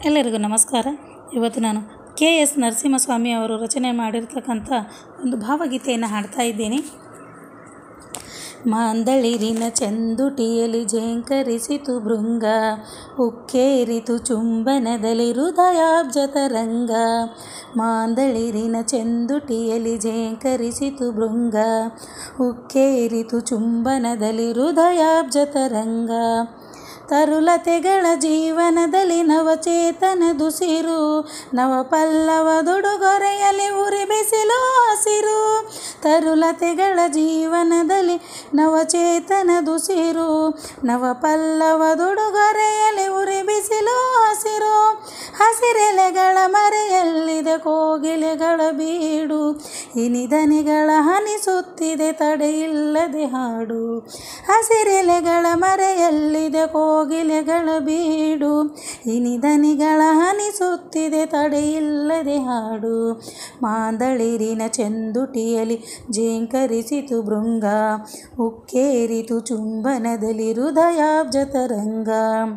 ಎಲ್ಲರಿಗೂ ನಮಸ್ಕಾರ ಇವತ್ತು ನಾನು ಕೆ ಎಸ್ ನರಸಿಂಹಸ್ವಾಮಿ ಅವರು ರಚನೆ ಮಾಡಿರ್ತಕ್ಕಂಥ ಒಂದು ಭಾವಗೀತೆಯನ್ನು ಹಾಡ್ತಾ ಇದ್ದೀನಿ ಮಾಂದಳಿರಿನ ಚಂದುಟಿಯಲಿ ಝೇಂಕರಿಸಿತು ಭೃಂಗ ಉಕ್ಕೇರಿತು ಚುಂಬನದಲ್ಲಿ ಹೃದಯಾಬ್ಜ ತರಂಗ ಮಾಂದಳಿರಿನ ಚಂದುಟಿಯಲಿ ಝೇಂಕರಿಸಿತು ಭೃಂಗ ಉಕ್ಕೇರಿತು ಚುಂಬನದಲ್ಲಿ ಹೃದಯಾಬ್ಜ ತರಂಗ ತರುಲತೆಗಳ ಜೀವನದಲ್ಲಿ ನವಚೇತನ ದುಸಿರು ನವ ಪಲ್ಲವದೊಡುಗೊರೆಯಲ್ಲಿ ಉರಿ ಬಿಸಿಲು ಹಸಿರು ತರುಲತೆಗಳ ಜೀವನದಲ್ಲಿ ನವಚೇತನ ದುಸಿರು ನವ ಪಲ್ಲವದೊಡುಗೊರೆಯಲ್ಲಿ ಉರಿ ಬಿಸಿಲು ಹಸಿರು ಹಸಿರೆಲೆಗಳ ಮರೆಯಲ್ಲಿದೆ ಕೋಗಿಲೆಗಳ ಬೀಡು ಇನಿದನಿಗಳ ಹನಿಸುತ್ತಿದೆ ತಡೆಯಿಲ್ಲದೆ ಹಾಡು ಹಸಿರೆಲೆಗಳ ಮರೆಯಲ್ಲಿದೆ ಕೋಗಿಲೆಗಳ ಬೀಡು ಇನಿದನಿಗಳ ಹನಿಸುತ್ತಿದೆ ತಡೆಯಿಲ್ಲದೆ ಹಾಡು ಮಾಂದಳಿರಿನ ಚೆಂದುಟಿಯಲಿ ಝೇಂಕರಿಸಿತು ಭೃಂಗ ಉಕ್ಕೇರಿತು ಚುಂಬನದಲ್ಲಿ ಹೃದಯಾಬ್ಜ ತರಂಗ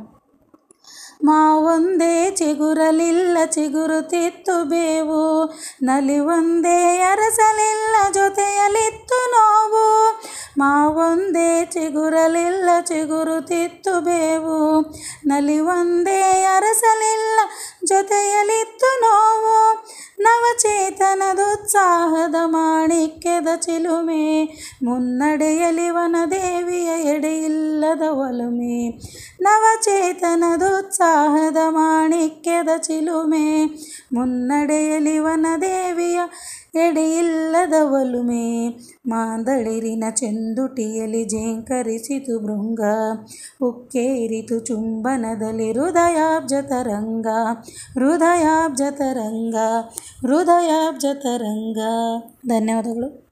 ಮಾವೊಂದೇ ಚಿಗುರಲಿಲ್ಲ ಚಿಗುರುತ್ತಿತ್ತು ಬೇವು ನಲಿವೊಂದೇ ಅರಸಲಿಲ್ಲ ಜೊತೆಯಲಿತ್ತು ನೋವು ಮಾವೊಂದೇ ಚಿಗುರಲಿಲ್ಲ ಚಿಗುರುತ್ತಿತ್ತು ಬೇವು ನಲಿವೊಂದೇ ಅರಸಲಿಲ್ಲ ಜೊತೆಯಲಿತ್ತು ನೋವು ನವಚೇತನದೋತ್ಸಾಹದ ಮಾಣಿಕ್ಯದ ಚಿಲುಮೆ ಮುನ್ನಡೆಯಲಿ ವನದೇವಿಯ ಎಡೆಯಿಲ್ಲದ ಒಲುಮೆ ನವಚೇತನದೋತ್ಸಾಹದ ಮಾಣಿಕ್ಯದ ಚಿಲುಮೆ ಮುನ್ನಡೆಯಲಿ ವನದೇವಿಯ ಎಡೆಯಿಲ್ಲದ ಒಲುಮೆ ಮಾಂದಳಿರಿನ ಚೆಂದುಟಿಯಲಿ ಝೇಂಕರಿಸಿತು ಭೃಂಗ ಉಕ್ಕೇರಿತು ಚುಂಬನದಲ್ಲಿ ಹೃದಯಾಬ್ಜ ತರಂಗ ಹೃದಯಾಬ್ಜ ತರಂಗ ಹೃದಯಾಬ್ಜ ತರಂಗ ಧನ್ಯವಾದಗಳು